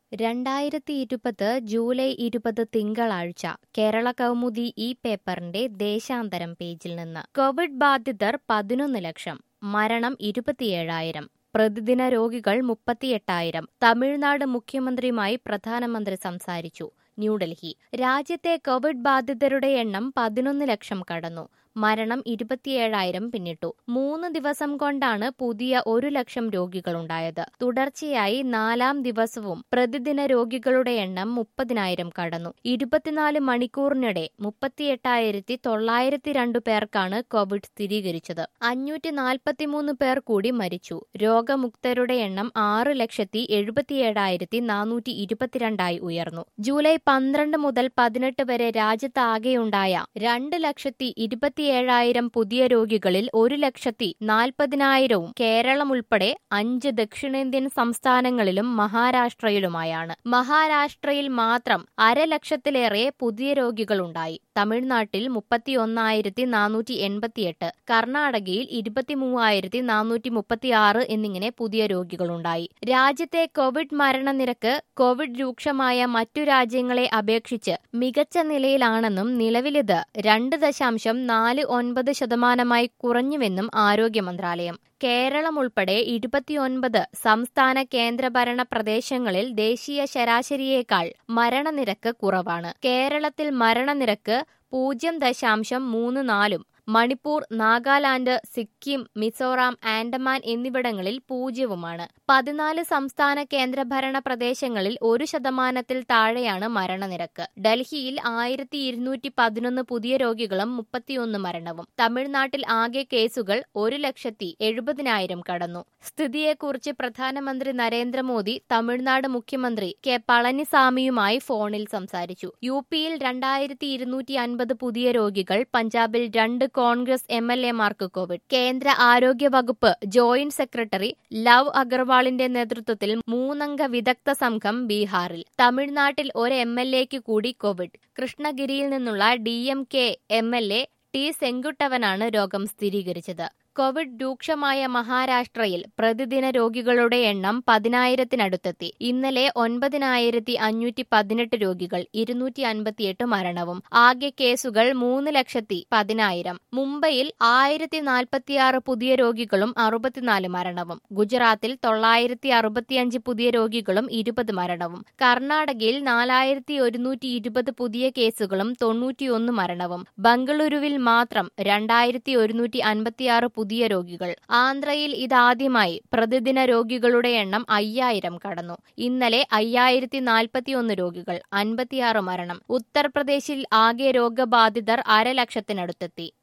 രണ്ടായിരത്തി ഇരുപത് ജൂലൈ ഇരുപത് തിങ്കളാഴ്ച കേരള കൗമുദി ഈ പേപ്പറിന്റെ ദേശാന്തരം പേജിൽ നിന്ന് കോവിഡ് ബാധിതർ പതിനൊന്ന് ലക്ഷം മരണം ഇരുപത്തിയേഴായിരം പ്രതിദിന രോഗികൾ മുപ്പത്തിയെട്ടായിരം തമിഴ്നാട് മുഖ്യമന്ത്രിയുമായി പ്രധാനമന്ത്രി സംസാരിച്ചു ന്യൂഡൽഹി രാജ്യത്തെ കോവിഡ് ബാധിതരുടെ എണ്ണം പതിനൊന്ന് ലക്ഷം കടന്നു മരണം ഇരുപത്തിയേഴായിരം പിന്നിട്ടു മൂന്ന് ദിവസം കൊണ്ടാണ് പുതിയ ഒരു ലക്ഷം രോഗികളുണ്ടായത് തുടർച്ചയായി നാലാം ദിവസവും പ്രതിദിന രോഗികളുടെ എണ്ണം മുപ്പതിനായിരം കടന്നു ഇരുപത്തിനാല് മണിക്കൂറിനിടെ മുപ്പത്തിയെട്ടായിരത്തി തൊള്ളായിരത്തി രണ്ടു പേർക്കാണ് കോവിഡ് സ്ഥിരീകരിച്ചത് അഞ്ഞൂറ്റി നാൽപ്പത്തിമൂന്ന് പേർ കൂടി മരിച്ചു രോഗമുക്തരുടെ എണ്ണം ആറ് ലക്ഷത്തി എഴുപത്തിയേഴായിരത്തി നാനൂറ്റി ഇരുപത്തിരണ്ടായി ഉയർന്നു ജൂലൈ പന്ത്രണ്ട് മുതൽ പതിനെട്ട് വരെ രാജ്യത്താകെയുണ്ടായ രണ്ട് ലക്ഷത്തി ഇരുപത്തിയേഴായിരം പുതിയ രോഗികളിൽ ഒരു ലക്ഷത്തി നാൽപ്പതിനായിരവും കേരളം ഉൾപ്പെടെ അഞ്ച് ദക്ഷിണേന്ത്യൻ സംസ്ഥാനങ്ങളിലും മഹാരാഷ്ട്രയിലുമായാണ് മഹാരാഷ്ട്രയിൽ മാത്രം അരലക്ഷത്തിലേറെ പുതിയ രോഗികളുണ്ടായി തമിഴ്നാട്ടിൽ മുപ്പത്തിയൊന്നായിരത്തി നാനൂറ്റി എൺപത്തിയെട്ട് കർണാടകയിൽ ഇരുപത്തിമൂവായിരത്തി നാനൂറ്റി മുപ്പത്തിയാറ് എന്നിങ്ങനെ പുതിയ രോഗികളുണ്ടായി രാജ്യത്തെ കോവിഡ് മരണനിരക്ക് കോവിഡ് രൂക്ഷമായ മറ്റു രാജ്യങ്ങളെ അപേക്ഷിച്ച് മികച്ച നിലയിലാണെന്നും നിലവിലിത് രണ്ട് ദശാംശം നാല് ഒൻപത് ശതമാനമായി കുറഞ്ഞുവെന്നും ആരോഗ്യ മന്ത്രാലയം കേരളം ഉൾപ്പെടെ ഇരുപത്തിയൊൻപത് സംസ്ഥാന കേന്ദ്രഭരണ പ്രദേശങ്ങളിൽ ദേശീയ ശരാശരിയേക്കാൾ മരണനിരക്ക് കുറവാണ് കേരളത്തിൽ മരണനിരക്ക് പൂജ്യം ദശാംശം മൂന്ന് നാലും മണിപ്പൂർ നാഗാലാൻഡ് സിക്കിം മിസോറാം ആൻഡമാൻ എന്നിവിടങ്ങളിൽ പൂജ്യവുമാണ് പതിനാല് സംസ്ഥാന കേന്ദ്രഭരണ പ്രദേശങ്ങളിൽ ഒരു ശതമാനത്തിൽ താഴെയാണ് മരണനിരക്ക് ഡൽഹിയിൽ ആയിരത്തി ഇരുന്നൂറ്റി പതിനൊന്ന് പുതിയ രോഗികളും മുപ്പത്തിയൊന്ന് മരണവും തമിഴ്നാട്ടിൽ ആകെ കേസുകൾ ഒരു ലക്ഷത്തി എഴുപതിനായിരം കടന്നു സ്ഥിതിയെക്കുറിച്ച് പ്രധാനമന്ത്രി നരേന്ദ്രമോദി തമിഴ്നാട് മുഖ്യമന്ത്രി കെ പളനിസാമിയുമായി ഫോണിൽ സംസാരിച്ചു യു പിയിൽ രണ്ടായിരത്തി ഇരുന്നൂറ്റി അൻപത് പുതിയ രോഗികൾ പഞ്ചാബിൽ രണ്ട് കോൺഗ്രസ് എം എൽ എമാർക്ക് കോവിഡ് കേന്ദ്ര ആരോഗ്യ വകുപ്പ് ജോയിന്റ് സെക്രട്ടറി ലവ് അഗർവാളിന്റെ നേതൃത്വത്തിൽ മൂന്നംഗ വിദഗ്ധ സംഘം ബീഹാറിൽ തമിഴ്നാട്ടിൽ ഒരു എം എൽ എക്ക് കൂടി കോവിഡ് കൃഷ്ണഗിരിയിൽ നിന്നുള്ള D M K M L A T സെങ്കുട്ടവനാണ് രോഗം സ്ഥിരീകരിച്ചത് കോവിഡ് രൂക്ഷമായ മഹാരാഷ്ട്രയിൽ പ്രതിദിന രോഗികളുടെ എണ്ണം പതിനായിരത്തിനടുത്തെത്തി ഇന്നലെ ഒൻപതിനായിരത്തി അഞ്ഞൂറ്റി പതിനെട്ട് രോഗികൾ ഇരുന്നൂറ്റി അൻപത്തിയെട്ട് മരണവും ആകെ കേസുകൾ മൂന്ന് ലക്ഷത്തി പതിനായിരം മുംബൈയിൽ ആയിരത്തി നാൽപ്പത്തിയാറ് പുതിയ രോഗികളും അറുപത്തിനാല് മരണവും ഗുജറാത്തിൽ തൊള്ളായിരത്തി അറുപത്തിയഞ്ച് പുതിയ രോഗികളും ഇരുപത് മരണവും കർണാടകയിൽ നാലായിരത്തി ഒരുന്നൂറ്റി ഇരുപത് പുതിയ കേസുകളും തൊണ്ണൂറ്റിയൊന്ന് മരണവും ബംഗളൂരുവിൽ മാത്രം രണ്ടായിരത്തി ഒരുന്നൂറ്റി അൻപത്തിയാറ് പുതിയ രോഗികൾ ആന്ധ്രയിൽ ഇതാദ്യമായി പ്രതിദിന രോഗികളുടെ എണ്ണം അയ്യായിരം കടന്നു ഇന്നലെ അയ്യായിരത്തി നാൽപ്പത്തിയൊന്ന് രോഗികൾ അൻപത്തിയാറ് മരണം ഉത്തർപ്രദേശിൽ ആകെ രോഗബാധിതർ അരലക്ഷത്തിനടുത്തെത്തി